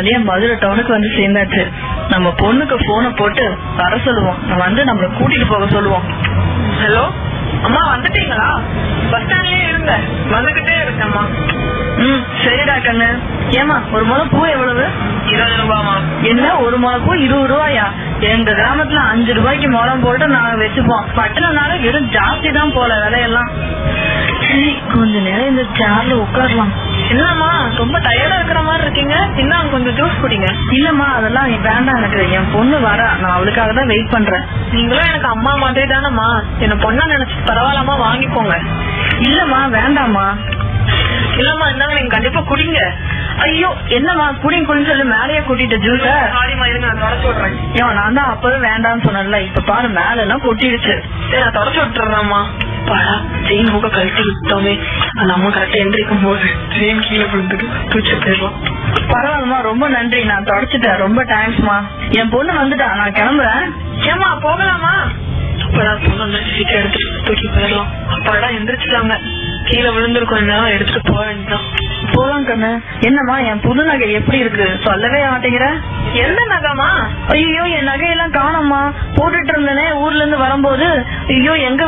வழியா மதுரை டவுனுக்கு வந்து சேர்ந்தாச்சு நம்ம பொண்ணுக்கு போனை போட்டு வர சொல்லுவோம் வந்து நம்மள கூட்டிட்டு போக சொல்லுவோம் ஹலோ அம்மா வந்துட்டீங்களா பஸ் ஸ்டாண்ட்லயே இருங்க வந்துகிட்டே இருக்கேம்மா ம் சரிடா கண்ணு ஏமா ஒரு முளை பூ எவ்வளவு இருபது ரூபாமா என்ன ஒரு முளை பூ இருபது ரூபாயா எங்க கிராமத்துல அஞ்சு ரூபாய்க்கு முளம் போட்டு நாங்க வச்சுப்போம் பட்டணம்னால வெறும் ஜாஸ்தி தான் போல விலையெல்லாம் சரி கொஞ்ச நேரம் இந்த சேர்ல உட்காரலாம் என்னம்மா ரொம்ப டயர்டா இருக்கிற மாதிரி இருக்கீங்க இன்னும் கொஞ்சம் ஜூஸ் குடிங்க இல்லம்மா அதெல்லாம் வேண்டாம் எனக்கு என் பொண்ணு வரா நான் அவளுக்காக தான் வெயிட் பண்றேன் நீங்களும் எனக்கு அம்மா மாதிரி தானம்மா என்ன பொண்ணா நினைச்சு பரவாயில்லாம வாங்கிக்கோங்க இல்லம்மா வேண்டாம்மா இல்லம்மா இருந்தாங்க நீங்க கண்டிப்பா குடிங்க ஐயோ என்னம்மா குடிங்க குடின்னு சொல்லி மேலேயே கூட்டிட்டு ஜூஸ சாரிம்மா இருங்க நான் தொடச்சு விடுறேன் ஏன் நான் தான் அப்பவே வேண்டாம்னு சொன்னேன்ல இப்ப பாரு மேல எல்லாம் கொட்டிடுச்சு சரி நான் தொடச்சு விட்டுறேன்மா பாடா செயின் மூக்க கழட்டி விட்டோமே அந்த அம்மா கரெக்டா எந்திரிக்கும் போது செயின் கீழே விழுந்துட்டு தூச்சு போயிடலாம் பரவாயில்லம்மா ரொம்ப நன்றி நான் தொடச்சிட்டேன் ரொம்ப தேங்க்ஸ்மா என் பொண்ணு வந்துட்டா நான் கிளம்புறேன் ஏமா போகலாமா அப்பதான் பொண்ணு சீட்டை எடுத்துட்டு தூக்கி போயிடலாம் அப்பாடா எந்திரிச்சிட்டாங்க கீழே விழுந்திருக்கும் நேரம் எடுத்துட்டு போக வேண்டியதான் போலாம் கண்ணு என்னம்மா என் புது நகை எப்படி இருக்கு சொல்லவே மாட்டேங்கிற எந்த நகமா ஐயோ என் நகையெல்லாம் காணோம்மா போட்டுட்டு இருந்தேனே ஊர்ல இருந்து வரும்போது ஐயோ எங்க